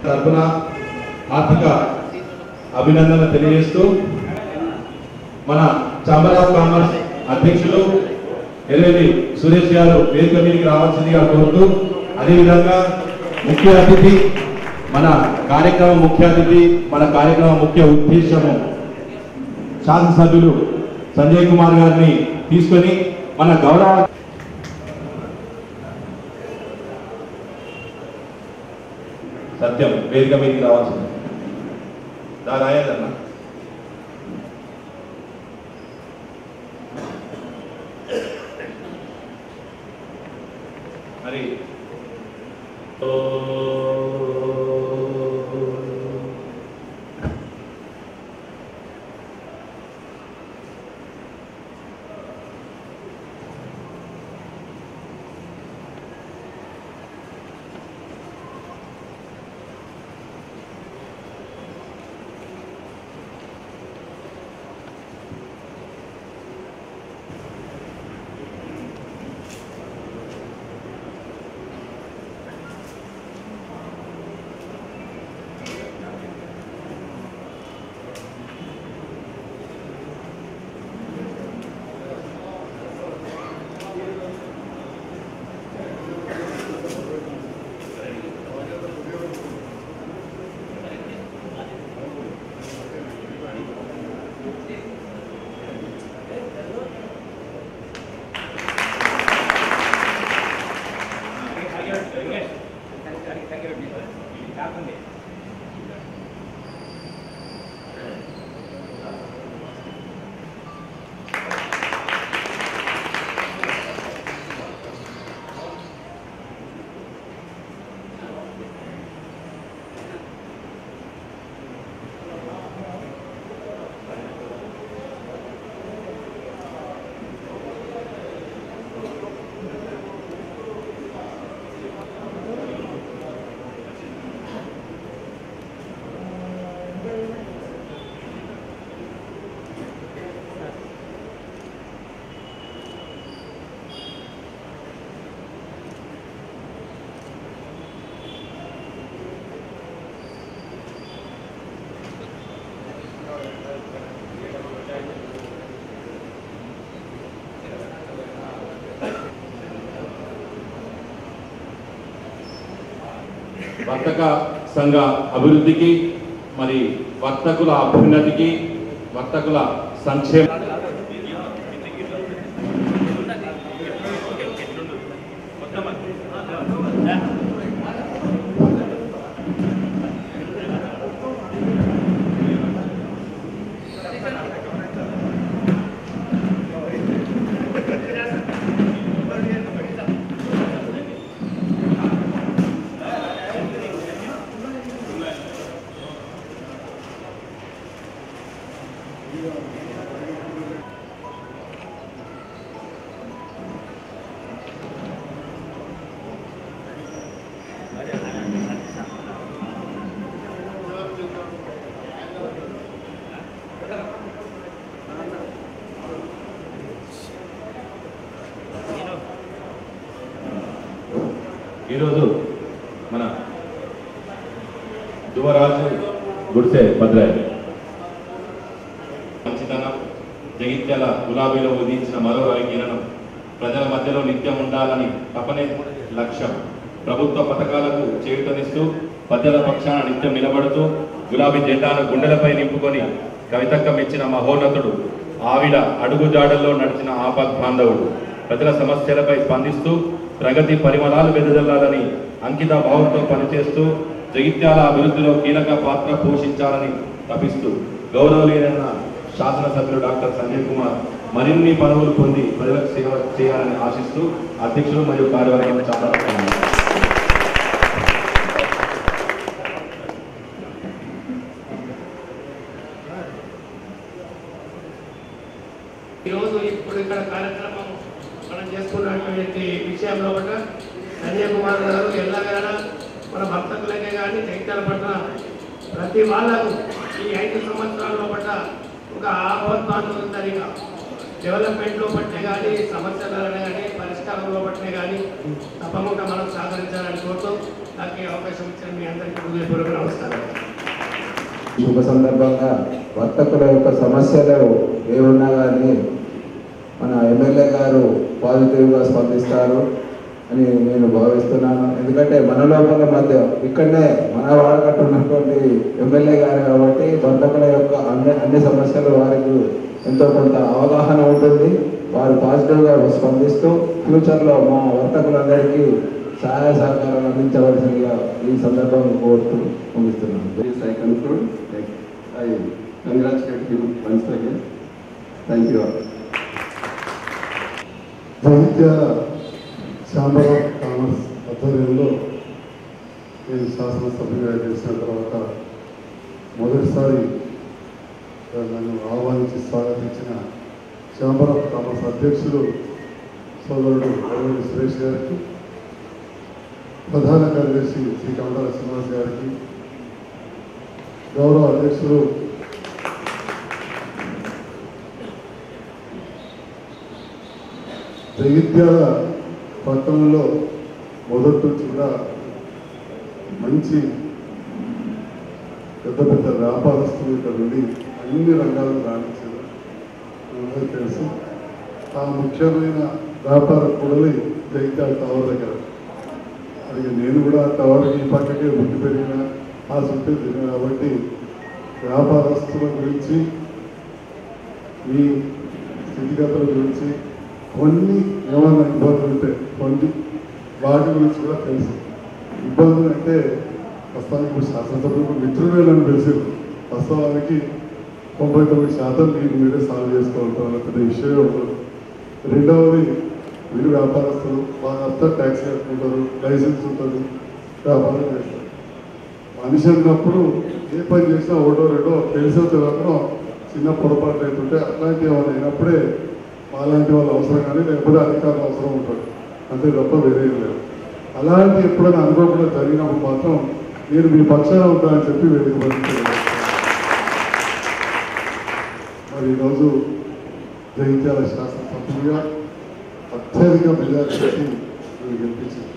తరఫున ఆర్థిక అభినందన తెలియజేస్తూ మన ఛాంబర్ ఆఫ్ కామర్స్ అధ్యక్షులు ఎల్ఎల్లి సురేష్ గారు వేదిక మీదకి రావాల్సిందిగా కోరుతూ అదేవిధంగా ముఖ్య అతిథి మన కార్యక్రమం ముఖ్య అతిథి మన కార్యక్రమం ముఖ్య ఉద్దేశము శాసనసభ్యులు సంజయ్ కుమార్ గారిని తీసుకొని మన గౌరవ సత్యం వేదిక మీదకి రావాల్సింది దా రాయాలన్నా మరి వర్తక సంఘ అభివృద్ధికి మరి వర్తకుల అభ్యున్నతికి వర్తకుల సంక్షేమ ఈరోజు మన యువరాజు గుడిసె భద్రాయి మంచితనం జగిత్యాల గులాబీలో ఉదించిన మరో కిరణం ప్రజల మధ్యలో నిత్యం ఉండాలని తపనే లక్ష్యం ప్రభుత్వ పథకాలకు చేయుతనిస్తూ ప్రజల పక్షాన నిత్యం నిలబడుతూ గులాబీ జెండాను గుండెలపై నింపుకొని కవితక్కం ఇచ్చిన మహోన్నతుడు ఆవిడ అడుగుజాడల్లో నడిచిన ఆపద్ బాంధవుడు ప్రజల సమస్యలపై స్పందిస్తూ ప్రగతి పరిమళాలు వెదజల్లాలని అంకిత భావంతో పనిచేస్తూ జగిత్యాల అభివృద్ధిలో కీలక పాత్ర పోషించాలని తపిస్తూ గౌరవనీయులైన శాసనసభ్యులు డాక్టర్ సంజయ్ కుమార్ మరిన్ని పదవులు పొంది ప్రజలకు సేవ చేయాలని ఆశిస్తూ అధ్యక్షులు మరియు కార్యవర్గం చాలా ఈరోజు ఇప్పుడు ఇక్కడ కార్యక్రమం మనం చేసుకున్నటువంటి విషయంలో కూడా సంజయ్ కుమార్ గారు ఎల్లవేళ మన భక్తులకే కానీ చైత్యాల పట్ల ప్రతి వాళ్ళకు ఈ ఐదు సంవత్సరాల్లో పట్ల ఒక ఆహ్వానంగా డెవలప్మెంట్లో పట్టే కానీ సమస్యలలో కానీ పరిష్కారంలో పట్టే కానీ తప్పకుండా మనం సహకరించాలని కోరుతూ నాకు ఈ అవకాశం ఇచ్చిన మీ అందరికీ హృదయపూర్వక నమస్కారం శుభ సందర్భంగా వర్తకుల యొక్క సమస్యలు ఏమున్నా కానీ మన ఎమ్మెల్యే గారు పాజిటివ్గా స్పందిస్తారు అని నేను భావిస్తున్నాను ఎందుకంటే మన లోపల మధ్య ఇక్కడనే మన వాడకట్టు ఉన్నటువంటి ఎమ్మెల్యే గారు కాబట్టి వర్తకుల యొక్క అన్ని అన్ని సమస్యలు వారికి ఎంతో కొంత అవగాహన ఉంటుంది వారు పాజిటివ్గా స్పందిస్తూ ఫ్యూచర్లో మా వర్తకులందరికీ సహాయ సహకారాలు అందించవలసిందిగా ఈ సందర్భంగా కోరుతూ ముగిస్తున్నాను This I conclude. I congratulate him once again. Thank you all. Jagtial Sambarao commerce ఆధ్వర్యంలో నేను శాసనసభ్యుగా చేసిన తర్వాత మొదటిసారి నన్ను ఆహ్వానించి స్వాగతించిన శాంబరావు కామర్స్ అధ్యక్షుడు సోదరుడు గౌరవ సురేష్ గారికి ప్రధాన కార్యదర్శి శ్రీ కమల శ్రీనివాస్ గారికి గౌరవ అధ్యక్షుడు జగిత్యాల పట్టణంలో మొదటి నుంచి కూడా మంచి పెద్ద పెద్ద వ్యాపారస్తులు ఇక్కడ ఉండి అన్ని రంగాల్లో రాణించారు మనందరికీ తెలుసు ఆ ముఖ్యమైన వ్యాపార కూడలి జగిత్యాల టవర్ దగ్గర అది నేను కూడా టవర్కి ఈ పక్కకే పుట్టి పెరిగిన ఆ చుట్టూ తిరిగిన కాబట్టి వ్యాపారస్తుల గురించి మీ స్థితిగతుల గురించి కొన్ని ఏమైనా ఇబ్బందులు ఉంటే కొన్ని వాటి గురించి కూడా తెలుసు ఇబ్బందులు అంటే ప్రస్తుతానికి ఇప్పుడు శాసనసభ్యులకు మిత్రులే నన్ను తెలిసారు వాస్తవానికి తొంభై తొమ్మిది శాతం మీకు మీరే సాల్వ్ చేసుకోవాలంటే పెద్ద విషయం ఉండదు రెండవది మీరు వ్యాపారస్తులు వాళ్ళంతా ట్యాక్స్ కట్టుకుంటారు లైసెన్స్ ఉంటుంది వ్యాపారం చేస్తారు మనిషి అన్నప్పుడు ఏ పని చేసినా ఒకటో రెండో తెలిసో తెలియకుండా చిన్న పొరపాటు అవుతుంటే అట్లాంటివి ఏమైనా అయినప్పుడే మాలాంటి వాళ్ళు అవసరం కానీ లేకపోతే అధికారులు అవసరం ఉంటారు అంతే తప్ప వేరే ఏం లేదు అలాంటి ఎప్పుడైనా అనుకోకుండా జరిగినప్పుడు మాత్రం నేను మీ పక్షాన ఉంటానని చెప్పి వేదిక పడుతున్నాను మరి ఈరోజు జగిత్యాల శాసనసభ్యులుగా అత్యధిక మెజార్టీ నేను గెలిపించింది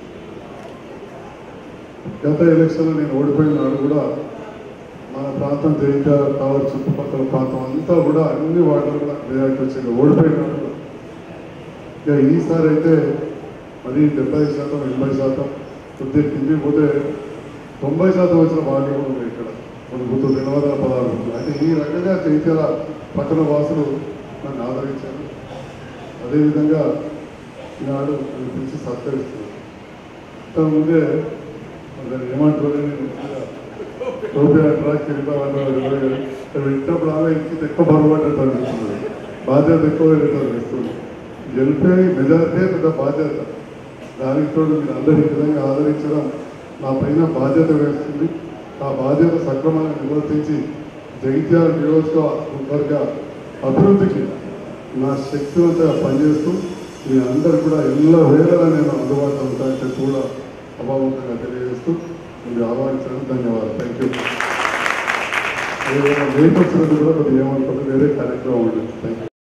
గత ఎలక్షన్లో నేను ఓడిపోయిన నాడు కూడా మన ప్రాంతం జగిత్యాల టవర్ చుట్టుపక్కల ప్రాంతం అంతా కూడా అన్ని వార్డులు కూడా మెజార్టీ వచ్చింది ఓడిపోయిన నాడు కూడా ఇక ఈసారి అయితే మరి డెబ్బై శాతం ఎనభై శాతం కొద్దిగా కింది పోతే తొంభై శాతం వచ్చిన వార్డులు కూడా ఉన్నాయి ఇక్కడ మన గుర్తు రెండు వందల పదహారు అయితే ఈ రకంగా జగిత్యాల పట్టణ వాసులు నన్ను ఆదరించారు అదేవిధంగా ఈనాడు నన్ను పిలిచి సత్కరిస్తున్నారు ఇంతకుముందే మరి దాన్ని ఏమంటారు నేను టోపీ అంటారా కిరీటం అంటారా వింటప్పుడు అలా ఇంటికి ఎక్కువ బరువు పడ్డట్టు అనిపిస్తుంది బాధ్యత ఎక్కువ అనిపిస్తుంది గెలిపే మెజారిటీ పెద్ద బాధ్యత దానికి తోడు మీరు అందరూ ఈ విధంగా ఆదరించడం నా పైన బాధ్యత వేస్తుంది ఆ బాధ్యత సక్రమంగా నిర్వర్తించి జగిత్యాల నియోజకవర్గ అభివృద్ధికి నా శక్తివంతంగా పనిచేస్తూ మీ అందరు కూడా ఎల్ల వేళలా నేను అందుబాటులో ఉంటానని చెప్పి కూడా అభావంతంగా తెలియజేస్తూ మీరు ఆహ్వానించడం ధన్యవాదాలు థ్యాంక్ యూ ఏదైనా లేట్ వచ్చినట్టు కూడా కొద్దిగా ఏమనుకోండి వేరే కార్యక్రమం ఉండదు థ్యాంక్ యూ